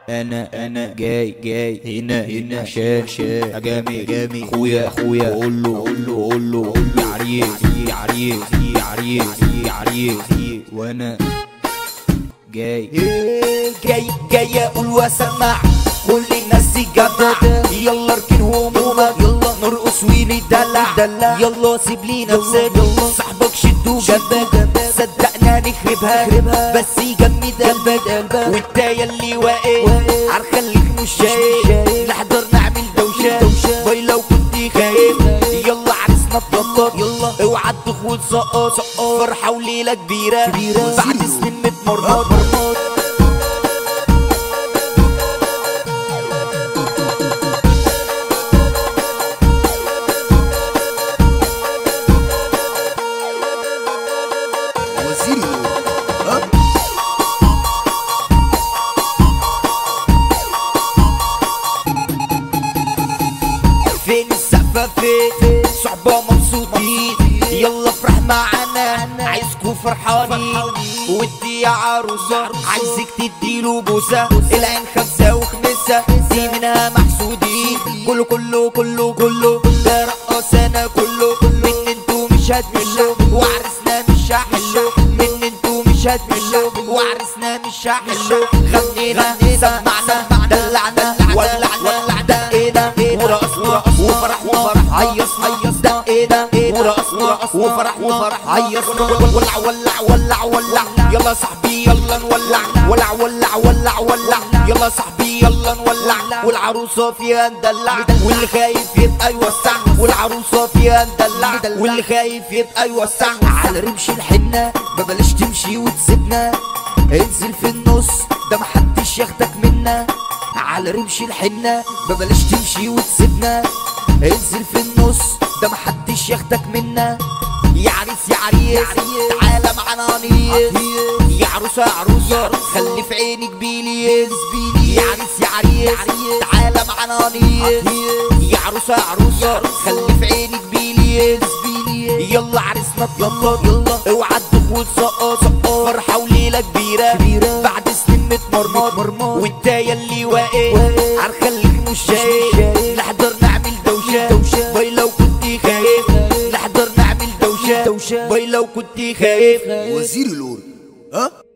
انا انا جاي جاي هنا هنا شا شا جامي جامي اخويا اخويا قول له قول له قول له قول له يا عريس يا عريس يا عريس يا عريس وانا جاي جاي جاي اقول واسمع كل الناس جدع يلا اركن همومك يلا نرقص وندلع يلا سيب لي نفسك صاحبك شدو جنبك صدقنا نخربها بس يجمد قلبك وانت يلي واقف عالخليك مش شايف نحضر نعمل دوشة باي لو كنت خايف يلا عرسنا اتنطط يلا اوعى الدخول سقط فرحة وليلة كبيرة بعد سنين متمرمط وزير ها فين السقفة فين صحبة مبسوطين يلا افرح معانا عايزكوا فرحانين ودي يا عروسة عايزك تديله بوسة العين خمسة وخمسة دي منها محسودين كله كله كله كله ده رقصانا كله من انتوا مش هتمشوا وعرسنا مش هحلو من انتوا مش هتمشوا وعرسنا مش هحلو غنينا سمعنا دلعنا ولعنا دقينا ورقص ورقص وفرح وفرح هيص هيص دقينا ورقص ورقص وفرح وفرح هيص ولع ولع ولع ولع يلا صاحبي يلا نولع ولع ولع ولع ولع يلا صاحبي يلا نولع والعروسة فيها ندلع واللي خايف يبقى يوسع والعروسة فيها ندلع واللي خايف يبقى يوسع على رمش الحنة ببلاش تمشي وتسيبنا انزل في النص ده محدش ياخدك منا على رمش الحنة ببلاش تمشي وتسيبنا انزل في النص ده محدش ياخدك منا يا عريس يا عريس تعالى معانا نيس يا عروسة يا عروسة خلي في عينك بيليز يا عريس يا عريس تعالى معانا نيس يا عروسة يا عروسة خلي في عينك بيليز يلا عرسنا اتنطط يلا اوعى الدخول سقط فرحة وليلة كبيرة بعد سنين متمرمط وانت يلي واقف عالخليك مش شايف نحضر نعمل دوشة باي لو كنت خايف نحضر نعمل دوشة باي لو كنت خايف وزير الأور ها